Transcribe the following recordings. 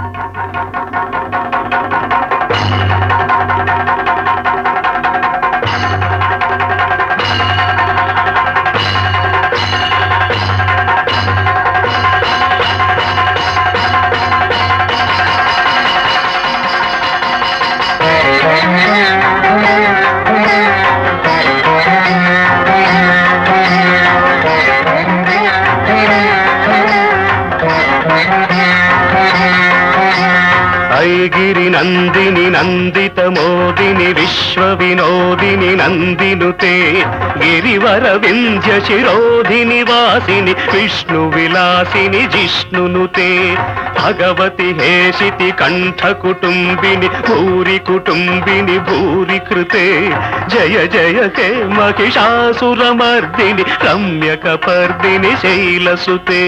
ఐగిరి నందిని నందిత మోదిని విశ్వ వినోదిని నందినుతే గిరివర వింధ్య శిరోధిని వాసిని విష్ణు విలాసిని జిష్ణునుతే భగవతి హేషితి కంఠ కుటుంబిని భూరి కుటుంబిని భూరి కృతే జయ జయ హే మహిషాసురమర్దిని రమ్యక పర్దిని శైలసుతే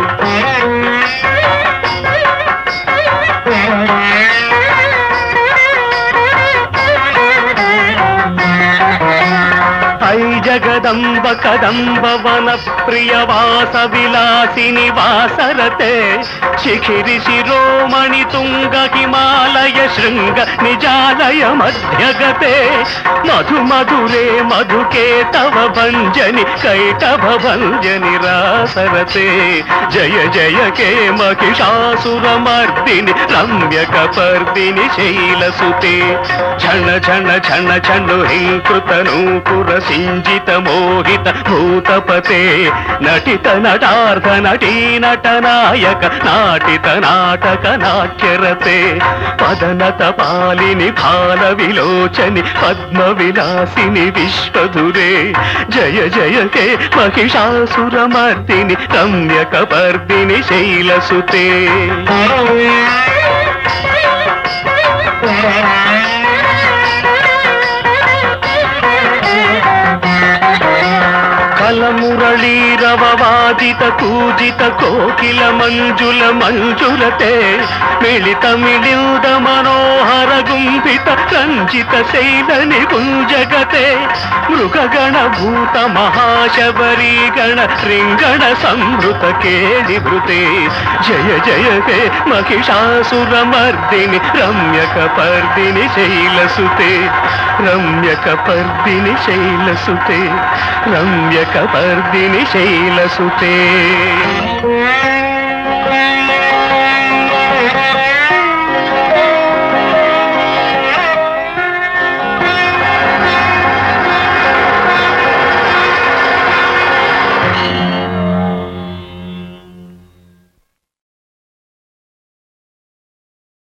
ఐ జగదంబ కదంబ వన ప్రియ వాస విలాసిని వాసరతే శిఖిరి శిరోమణి తుంగ హిమాలయ శృంగ నిజాలయ మధ్యగతే మధు మధురే మధుకే తవ భంజని కైటభ భంజని రాసరతే జయ జయ కే మహిషాసురమర్దిని రమ్యక పర్దిని శైలసుతే ఝణ ఝణ ఝణ ఝను హింకృత నూపుర సింజిత మోహిత భూతపతే నటిత నటార్థ నటీ నట నాయక నాటిత నాటక నాట్యరతే పదనత పాలిని బాల విలోచని పద్మ విలాసిని విశ్వధురే జయ జయ హే మహిషాసురమర్దిని రమ్యక పర్దిని శైలసుతే కలమురళీరవవాదిత కూజిత కోకిల మంజుల మంజులతే మిళిత మిళింద మనోహర గుంభిత రంజిత శైలని గుంజగతే మృగగణ భూత మహాశబరీ గణ రింగణ సంభృత కేళి భృతే జయ జయ హే మహిషాసురమర్దిని రమ్యక పర్దిని శైలసుతే రమ్యక పర్దిని శైలసుతే రమ్యక పర్దిని శైలసుతే